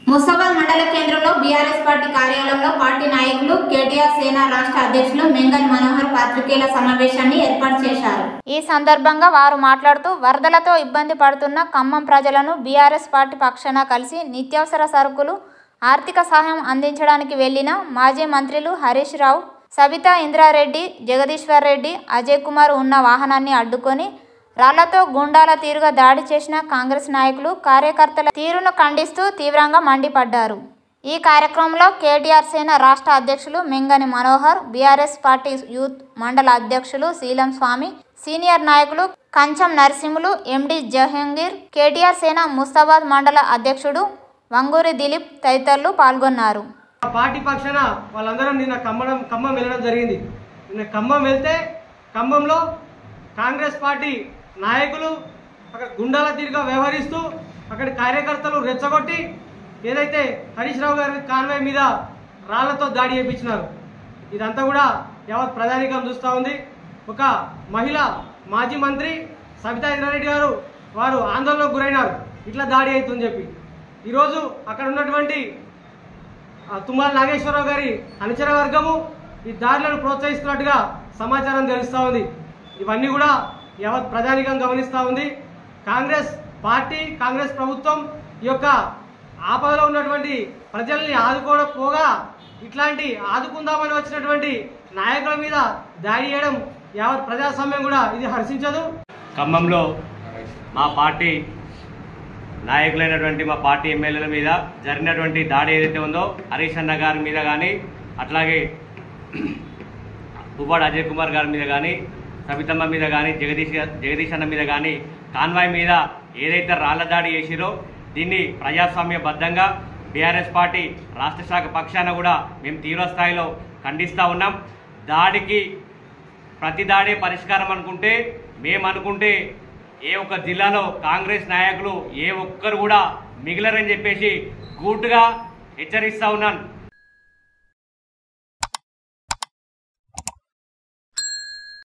ముస్తాబాద్ మండల కేంద్రంలో BRS party కార్యాలయంలో పార్టీ నాయకులు కేటీఆర్ సేన రాష్ట్ర అధ్యక్షులు మెంగన్ మనోహర్ పాత్రికేయుల సమావేశాన్ని ఏర్పాటు చేశారు ఈ సందర్భంగా వారు మాట్లాడుతూ వరదలతో ఇబ్బంది పడుతున్న ఖమ్మం ప్రజలను బీఆర్ఎస్ పార్టీ పక్షాన కలిసి నిత్యావసర సరుకులు ఆర్థిక సహాయం అందించడానికి వెళ్లిన మాజీ మంత్రులు హరీష్ రావు సబితా ఇంద్రారెడ్డి జగదీశ్వర్ రెడ్డి అజయ్ కుమార్ ఉన్న వాహనాన్ని అడ్డుకొని రాళ్లతో గుండాల తీరుగా దాడి చేసిన కాంగ్రెస్ నాయకులు కార్యకర్తల తీరును ఖండిస్తూ తీవ్రంగా మండిపడ్డారు ఈ కార్యక్రమంలో కేటీఆర్ సేన రాష్ట్ర అధ్యక్షులు మెంగని మనోహర్ బీఆర్ఎస్ పార్టీ యూత్ మండల అధ్యక్షులు శీలం స్వామి సీనియర్ నాయకులు కంచం నరసింహులు ఎండి జహంగీర్ కేటీఆర్ సేన ముస్తాబాద్ మండల అధ్యక్షుడు వంగూరి దిలీప్ తదితరులు పాల్గొన్నారు ఆ పార్టీ పక్షాన వాళ్ళందరం నిన్న ఖమ్మం ఖమ్మం వెళ్ళడం జరిగింది నిన్న ఖమ్మం వెళ్తే ఖమ్మంలో కాంగ్రెస్ పార్టీ నాయకులు అక్కడ గుండాల తీరుగా వ్యవహరిస్తూ అక్కడి కార్యకర్తలు రెచ్చగొట్టి ఏదైతే హరీష్ రావు గారి కాన్వాయ్ మీద రాళ్లతో దాడి చేయించినారు ఇదంతా కూడా యావత్ ప్రధానికం చూస్తూ ఉంది ఒక మహిళ మాజీ మంత్రి సబితా ఇంద్రారెడ్డి గారు వారు ఆందోళనకు గురైనారు ఇట్లా దాడి అవుతుందని చెప్పి ఈరోజు అక్కడ ఉన్నటువంటి ఆ తుమ్మల నాగేశ్వరరావు గారి అనుచర వర్గము ఈ దారులను ప్రోత్సహిస్తున్నట్టుగా సమాచారం తెలుస్తూ ఉంది ఇవన్నీ కూడా యావత్ ప్రధానికం గమనిస్తూ ఉంది కాంగ్రెస్ పార్టీ కాంగ్రెస్ ప్రభుత్వం ఈ యొక్క ఆపదలో ఉన్నటువంటి ప్రజల్ని ఆదుకోవడం పోగా ఇట్లాంటి ఆదుకుందామని వచ్చినటువంటి నాయకుల మీద దాడి చేయడం యావత్ ప్రజాస్వామ్యం కూడా ఇది హర్షించదు ఖమ్మంలో మా పార్టీ నాయకులైనటువంటి మా పార్టీ ఎమ్మెల్యేల మీద జరిగినటువంటి దాడి ఏదైతే ఉందో హరీష్ అన్న గారి మీద కానీ అట్లాగే పువ్వాడు అజయ్ కుమార్ గారి మీద కానీ సబితమ్మ మీద కానీ జగదీష్ గా- జగదీష్ అన్న మీద కానీ కాన్వాయ్ మీద ఏదైతే రాళ్ల దాడి చేసిరో దీన్ని ప్రజాస్వామ్యబద్ధంగా బీఆర్ఎస్ పార్టీ రాష్ట్ర శాఖ పక్షాన కూడా మేము తీవ్ర స్థాయిలో ఖండిస్తూ ఉన్నాం దాడికి ప్రతి దాడే పరిష్కారం అనుకుంటే మేము అనుకుంటే ఏ ఒక్క జిల్లాలో కాంగ్రెస్ నాయకులు ఏ ఒక్కరు కూడా మిగిలరని చెప్పేసి గూటుగా హెచ్చరిస్తా ఉన్నాను